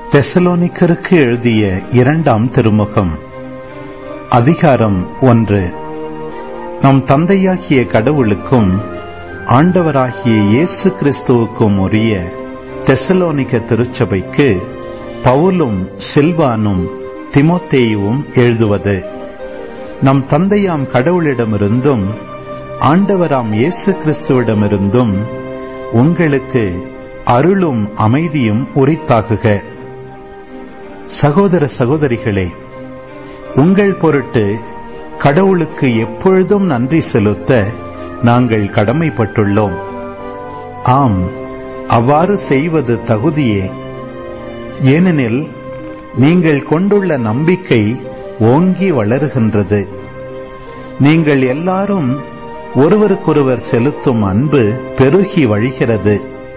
தெசலோனிக்கருக்கு எழுதிய இரண்டாம் திருமுகம் அதிகாரம் ஒன்று நம் தந்தையாகிய கடவுளுக்கும் ஆண்டவராகிய இயேசு கிறிஸ்துவுக்கும் உரிய தெசலோனிக்க திருச்சபைக்கு பவுலும் சில்வானும் திமோத்தேயுவும் எழுதுவது நம் தந்தையாம் கடவுளிடமிருந்தும் ஆண்டவராம் இயேசு கிறிஸ்துவிடமிருந்தும் உங்களுக்கு அருளும் அமைதியும் உரித்தாகுக சகோதர சகோதரிகளே உங்கள் பொருட்டு கடவுளுக்கு எப்பொழுதும் நன்றி செலுத்த நாங்கள் கடமைப்பட்டுள்ளோம் ஆம் அவ்வாறு செய்வது தகுதியே ஏனெனில் நீங்கள் கொண்டுள்ள நம்பிக்கை ஓங்கி வளருகின்றது நீங்கள் எல்லாரும் ஒருவருக்கொருவர் செலுத்தும் அன்பு பெருகி வழிகிறது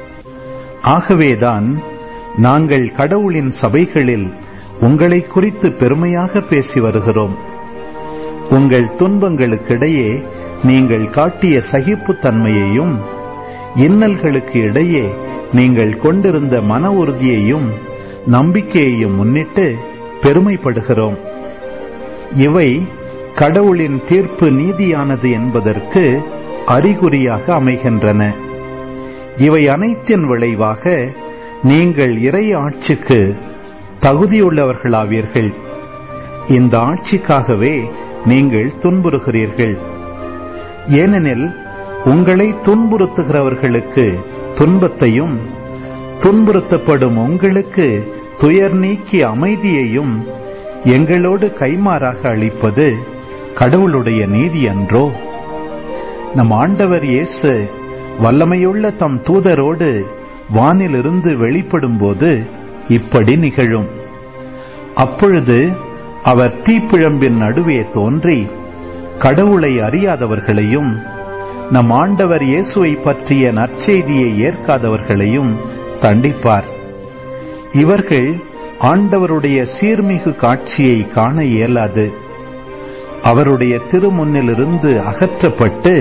ஆகவேதான் நாங்கள் கடவுளின் சபைகளில் உங்களை குறித்து பெருமையாக பேசி வருகிறோம் உங்கள் துன்பங்களுக்கிடையே நீங்கள் காட்டிய சகிப்புத்தன்மையையும் இன்னல்களுக்கு இடையே நீங்கள் கொண்டிருந்த மன உறுதியையும் நம்பிக்கையையும் முன்னிட்டு பெருமைப்படுகிறோம் இவை கடவுளின் தீர்ப்பு நீதியானது என்பதற்கு அறிகுறியாக அமைகின்றன இவை அனைத்தின் விளைவாக நீங்கள் இறை ஆட்சிக்கு தகுதியுள்ளவர்களாவீர்கள் இந்த ஆட்சிக்காகவே நீங்கள் துன்புறுகிறீர்கள் ஏனெனில் உங்களை துன்புறுத்துகிறவர்களுக்கு துன்பத்தையும் துன்புறுத்தப்படும் உங்களுக்கு துயர் நீக்கி அமைதியையும் எங்களோடு கைமாறாக அளிப்பது கடவுளுடைய நீதி அன்றோ நம் ஆண்டவர் இயேசு வல்லமையுள்ள தம் தூதரோடு வானிலிருந்து வெளிப்படும்போது இப்படி நிகழும் அப்பொழுது அவர் தீப்பிழம்பின் நடுவே தோன்றி கடவுளை அறியாதவர்களையும் நம் ஆண்டவர் இயேசுவை பற்றிய நற்செய்தியை ஏற்காதவர்களையும் தண்டிப்பார் இவர்கள் ஆண்டவருடைய சீர்மிகு காட்சியை காண இயலாது அவருடைய திருமுன்னிலிருந்து அகற்றப்பட்டு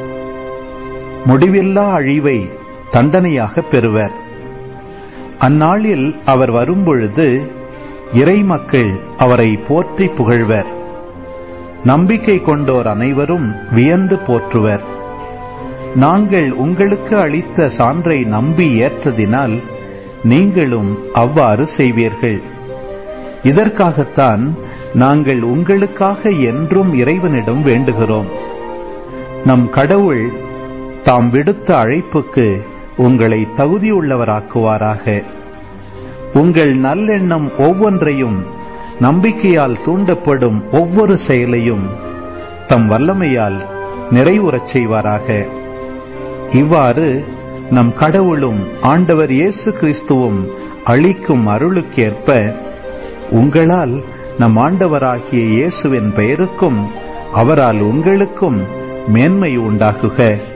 முடிவில்லா அழிவை தண்டனையாக பெறுவர் அந்நாளில் அவர் வரும்பொழுது இறை மக்கள் அவரை போற்றி புகழ்வர் நம்பிக்கை கொண்டோர் அனைவரும் வியந்து போற்றுவர் நாங்கள் உங்களுக்கு அளித்த சான்றை நம்பி ஏற்றதினால் நீங்களும் அவ்வாறு செய்வீர்கள் இதற்காகத்தான் நாங்கள் உங்களுக்காக என்றும் இறைவனிடம் வேண்டுகிறோம் நம் கடவுள் தாம் விடுத்த அழைப்புக்கு உங்களை தகுதியுள்ளவராக்குவாராக உங்கள் நல்லெண்ணம் ஒவ்வொன்றையும் நம்பிக்கையால் தூண்டப்படும் ஒவ்வொரு செயலையும் தம் வல்லமையால் நிறைவுறச் செய்வாராக இவ்வாறு நம் கடவுளும் ஆண்டவர் இயேசு கிறிஸ்துவும் அளிக்கும் அருளுக்கேற்ப உங்களால் நம் ஆண்டவராகிய இயேசுவின் பெயருக்கும் அவரால் உங்களுக்கும் மேன்மை உண்டாகுக